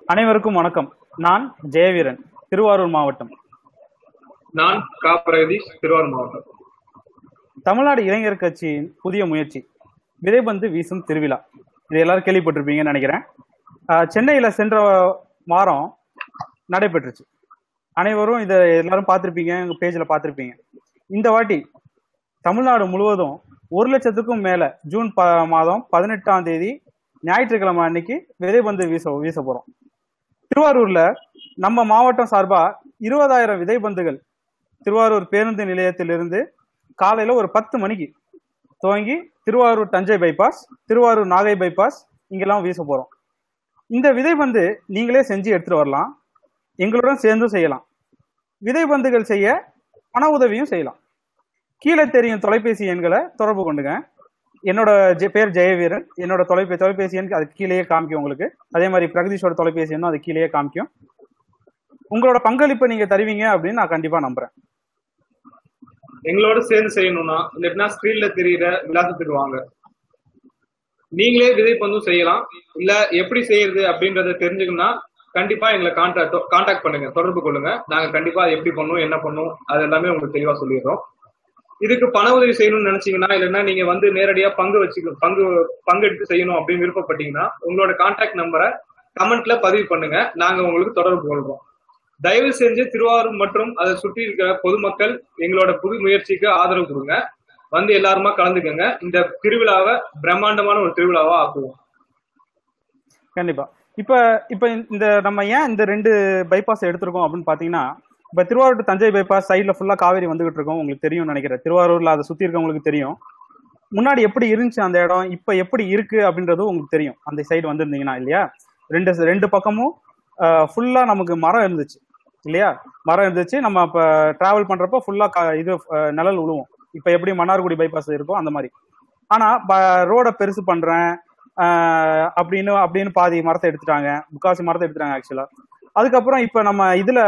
அனைவருக்கும் வணக்கம் நான் ஜெயவீரன் திருவாரூர் மாவட்டம் நான் கா பிரகதீஷ் திருவாரூர் மாவட்டம் தமிழ்நாடு இளைஞர் கட்சியின் புதிய முயற்சி விதைபந்து வீசும் திருவிழா இது எல்லாரும் கேள்விப்பட்டிருப்பீங்கன்னு நினைக்கிறேன் ஆஹ் சென்னையில சென்ற வாரம் நடைபெற்றுச்சு அனைவரும் இதை எல்லாரும் பார்த்திருப்பீங்க எங்க பேஜ்ல பார்த்திருப்பீங்க இந்த வாட்டி தமிழ்நாடு முழுவதும் ஒரு லட்சத்துக்கும் மேல ஜூன் ப மாதம் பதினெட்டாம் தேதி ஞாயிற்றுக்கிழமை அன்னைக்கு விதைபந்து வீச வீச போறோம் திருவாரூர்ல நம்ம மாவட்டம் சார்பா இருபதாயிரம் விதைபந்துகள் திருவாரூர் பேருந்து நிலையத்திலிருந்து காலையில ஒரு பத்து மணிக்கு துவங்கி திருவாரூர் தஞ்சை பைபாஸ் திருவாரூர் நாகை பைபாஸ் இங்கெல்லாம் வீச போறோம் இந்த விதைபந்து நீங்களே செஞ்சு எடுத்துட்டு வரலாம் எங்களுடன் சேர்ந்தும் செய்யலாம் விதைபந்துகள் செய்ய பண உதவியும் செய்யலாம் கீழே தெரியும் தொலைபேசி எண்களை தொடர்பு கொண்டுங்க என்னோட ஜெ- பேர் ஜெயவீரன் என்னோட தொலைபே தொலைபேசி எண் அது கீழேயே காமிக்கும் உங்களுக்கு அதே மாதிரி பிரகதீஷோட தொலைபேசி எண்ணும் அது கீழேயே காமிக்கும் உங்களோட பங்களிப்பை நீங்க தருவீங்க அப்படின்னு நான் கண்டிப்பா நம்புறேன் எங்களோட சேர்ந்து செய்யணும்னா இல்லைன்னா ஸ்கிரீன்ல தெரியுற விளாசத்துக்கு வாங்க நீங்களே விதை பந்தும் செய்யலாம் இல்ல எப்படி செய்யறது அப்படின்றத தெரிஞ்சுக்கணும்னா கண்டிப்பா எங்களை கான்டாக்ட் கான்டாக்ட் பண்ணுங்க தொடர்பு கொள்ளுங்க நாங்க கண்டிப்பா அது எப்படி பண்ணுவோம் என்ன பண்ணுவோம் அது எல்லாமே உங்களுக்கு தெளிவா சொல்லிடுறோம் இதுக்கு பண உதவி செய்யணும்னு நினைச்சீங்கன்னா இல்லைன்னா நீங்க வந்து நேரடியா பங்கு வச்சுக்க பங்கு பங்கெடுத்து செய்யணும் அப்படின்னு விருப்பப்பட்டீங்கன்னா உங்களோட கான்டாக்ட் நம்பரை கமெண்ட்ல பதிவு பண்ணுங்க நாங்க உங்களுக்கு தொடர்பு கொள்றோம் தயவு செஞ்சு திருவாரூர் மற்றும் அதை சுற்றி இருக்கிற பொதுமக்கள் எங்களோட புது முயற்சிக்கு ஆதரவு கொடுங்க வந்து எல்லாருமா கலந்துக்கங்க இந்த திருவிழாவை பிரம்மாண்டமான ஒரு திருவிழாவா ஆக்குவோம் கண்டிப்பா இப்ப இப்ப இந்த நம்ம ஏன் இந்த ரெண்டு பைபாஸ் எடுத்திருக்கோம் அப்படின்னு பாத்தீங்கன்னா இப்ப திருவாரூர் to தஞ்சை பைபாஸ் சைடுல ஃபுல்லா காவேரி வந்துகிட்டு இருக்கோம் உங்களுக்கு தெரியும்னு நினைக்கிறேன் திருவாரூர்ல அதை சுத்தி இருக்கவங்களுக்கு தெரியும் முன்னாடி எப்படி இருந்துச்சு அந்த இடம் இப்ப எப்படி இருக்கு அப்படின்றது உங்களுக்கு தெரியும் அந்த சைடு வந்திருந்தீங்கன்னா இல்லையா ரெண்டு ரெண்டு பக்கமும் ஃபுல்லா நமக்கு மரம் இருந்துச்சு இல்லையா மரம் இருந்துச்சு நம்ம இப்ப டிராவல் பண்றப்போ ஃபுல்லா இது அஹ், நிழல் விழுவும் இப்ப எப்படி மன்னார்குடி பைபாஸ் இருக்கோ அந்த மாதிரி ஆனா ரோட பெருசு பண்றேன் ஆஹ் அப்படின்னு அப்படின்னு பாதி மரத்தை எடுத்துட்டாங்க முக்காவாசி மரத்தை எடுத்துட்டாங்க ஆக்சுவலா அதுக்கப்புறம் இப்ப நம்ம இதுல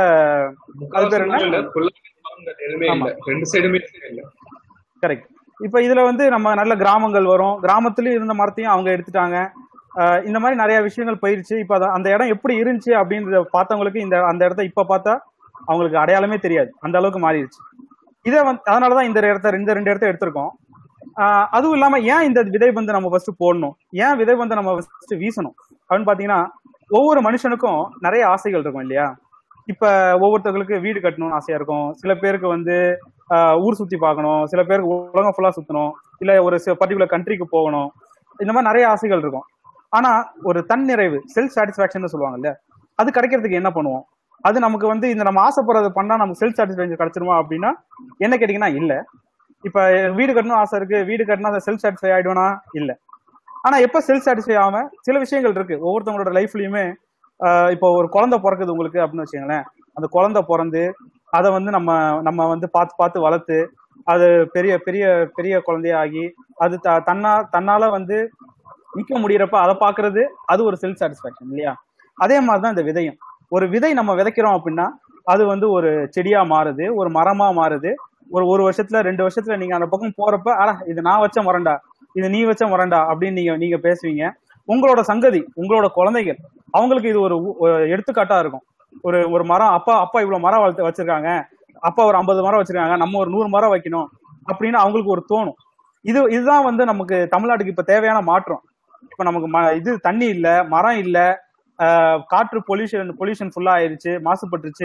அது பேர் என்ன? இல்ல, full ஆ எதுவுமே இல்ல ரெண்டு சைடுமே இல்ல கரெக்ட் இப்ப இதுல வந்து நம்ம நல்ல கிராமங்கள் வரும் கிராமத்துலயும் இருந்த மரத்தையும் அவங்க எடுத்துட்டாங்க ஆஹ் இந்த மாதிரி நிறைய விஷயங்கள் போயிருச்சு இப்ப அத- அந்த இடம் எப்படி இருந்துச்சு அப்படின்றத பார்த்தவங்களுக்கு இந்த அந்த இடத்த இப்ப பார்த்தா அவங்களுக்கு அடையாளமே தெரியாது அந்த அளவுக்கு மாறிடுச்சு இதை வந்து அதனாலதான் இந்த இடத்த இந்த ரெண்டு இடத்த எடுத்திருக்கோம் ஆஹ் அதுவும் இல்லாம ஏன் இந்த விதைபந்து நம்ம ஃபர்ஸ்ட் போடணும் ஏன் விதைபந்து நம்ம ஃபர்ஸ்ட் வீசணும் அப்படின்னு பாத்தீங்கன்னா ஒவ்வொரு மனுஷனுக்கும் நிறைய ஆசைகள் இருக்கும் இல்லையா இப்ப ஒவ்வொருத்தவங்களுக்கு வீடு கட்டணும்னு ஆசையா இருக்கும் சில பேருக்கு வந்து ஆஹ் ஊர் சுத்தி பார்க்கணும் சில பேருக்கு உலகம் ஃபுல்லா சுத்தணும் இல்ல ஒரு பர்டிகுலர் கண்ட்ரிக்கு போகணும் இந்த மாதிரி நிறைய ஆசைகள் இருக்கும் ஆனா ஒரு தன்னிறைவு செல்ஃப் சாட்டிஸ்பாக்சன் சொல்லுவாங்க இல்லையா அது கிடைக்கிறதுக்கு என்ன பண்ணுவோம் அது நமக்கு வந்து இந்த நம்ம ஆசைப்படுறது பண்ணா நமக்கு செல்ஃப் சாட்டிஸ்பாக்சன் கிடைச்சிருமா அப்படின்னா என்ன கேட்டீங்கன்னா இல்ல இப்ப வீடு கட்டணும் ஆசை இருக்கு வீடு கட்டினா அதை செல்ஃப் சாட்டிஸ்ஃபை ஆயிடுவேனா இல்ல ஆனா எப்ப செல்ஃப் சாட்டிஸ்ஃபை ஆகாம சில விஷயங்கள் இருக்கு ஒவ்வொருத்தவங்களோட லைஃப்லயுமே இப்போ ஒரு குழந்தை பிறக்குது உங்களுக்கு அப்படின்னு வச்சுக்கோங்களேன் அந்த குழந்தை பிறந்து அதை வந்து நம்ம நம்ம வந்து பார்த்து பார்த்து வளர்த்து அது பெரிய பெரிய பெரிய குழந்தையாகி அது த- தன்னா தன்னால வந்து நிக்க முடியறப்ப அதை பாக்குறது அது ஒரு செல்ஃப் சாட்டிஸ்பாக்சன் இல்லையா அதே மாதிரிதான் இந்த விதையும் ஒரு விதை நம்ம விதைக்கிறோம் அப்படின்னா அது வந்து ஒரு செடியா மாறுது ஒரு மரமா மாறுது ஒரு ஒரு வருஷத்துல ரெண்டு வருஷத்துல நீங்க அந்த பக்கம் போறப்ப அட இது நான் வச்ச மரண்டா இது நீ வச்ச மரண்டா அப்படின்னு நீங்க நீங்க பேசுவீங்க உங்களோட சங்கதி உங்களோட குழந்தைகள் அவங்களுக்கு இது ஒரு உ- ஒரு எடுத்துக்காட்டா இருக்கும் ஒரு ஒரு மரம் அப்பா அப்பா இவ்வளவு மரம் வளர்த்து வச்சிருக்காங்க அப்பா ஒரு ஐம்பது மரம் வச்சிருக்காங்க நம்ம ஒரு நூறு மரம் வைக்கணும் அப்படின்னு அவங்களுக்கு ஒரு தோணும் இது இதுதான் வந்து நமக்கு தமிழ்நாட்டுக்கு இப்ப தேவையான மாற்றம் இப்ப நமக்கு ம- இது தண்ணி இல்ல மரம் இல்ல ஆஹ் காற்று பொல்யூஷன் பொல்யூஷன் ஃபுல்லா ஆயிருச்சு மாசுபட்டுருச்சு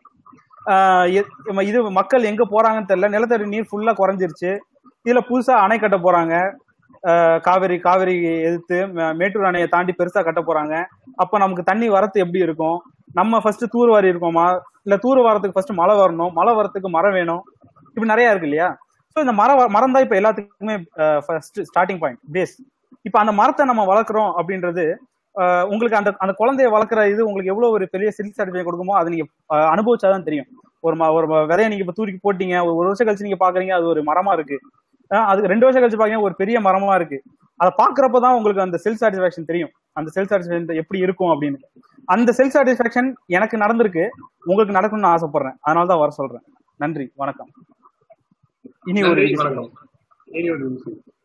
ஆஹ் எ- ம- இது மக்கள் எங்க போறாங்கன்னு தெரியல நிலத்தடி நீர் ஃபுல்லா குறைஞ்சிருச்சு இதுல புதுசா அணை கட்ட போறாங்க ஆஹ் காவிரி காவிரி எதிர்த்து ம- மேட்டூர் அணையை தாண்டி பெருசா கட்ட போறாங்க அப்ப நமக்கு தண்ணி வரத்து எப்படி இருக்கும் நம்ம ஃபர்ஸ்ட் தூர் வாரி இருக்கோமா இல்ல தூர் வரத்துக்கு ஃபர்ஸ்ட் மழை வரணும் மழை வரத்துக்கு மரம் வேணும் இப்படி நிறைய இருக்கு இல்லையா ஸோ இந்த மரம் வ- மரம் தான் இப்ப எல்லாத்துக்குமே ஃபர்ஸ்ட் ஸ்டார்டிங் பாயிண்ட் பேஸ் இப்ப அந்த மரத்தை நம்ம வளர்க்குறோம் அப்படின்றது ஆஹ் உங்களுக்கு அந்த அந்த குழந்தைய வளர்க்குற இது உங்களுக்கு எவ்வளவு ஒரு பெரிய சில்க் சாட்டிஸ்ஃபை கொடுக்குமோ அது நீங்க ஆஹ் அனுபவிச்சாதான் தெரியும் ஒரு ம- ஒரு ம- விதைய நீங்க இப்ப தூக்கி போட்டீங்க ஒரு ஒரு வருஷம் கழிச்சு நீங்க பாக்குறீங்க அது ஒரு மரமா இருக்கு ஆஹ் அதுக்கு ரெண்டு வருஷம் கழிச்சு பாக்கீங்க ஒரு பெரிய மரமா இருக்கு அதை பாக்குறப்ப தான் உங்களுக்கு அந்த செல்ஃப் சாட்டிஸ்ஃபேக்ஷன் தெரியும் அந்த செல்ஃப் சாட்டிஸ்ஃபேக்ஷன் எப்படி இருக்கும் அப்படின்னு அந்த செல்ஃப் சாட்டிஸ்ஃபேக்ஷன் எனக்கு நடந்திருக்கு உங்களுக்கு நடக்கணும்னு நான் ஆசைப்படுறேன் அதனால தான் வர சொல்றேன் நன்றி வணக்கம் இனி ஒரு நன்றி episode. வணக்கம் இனி ஒரு நிமிஷம்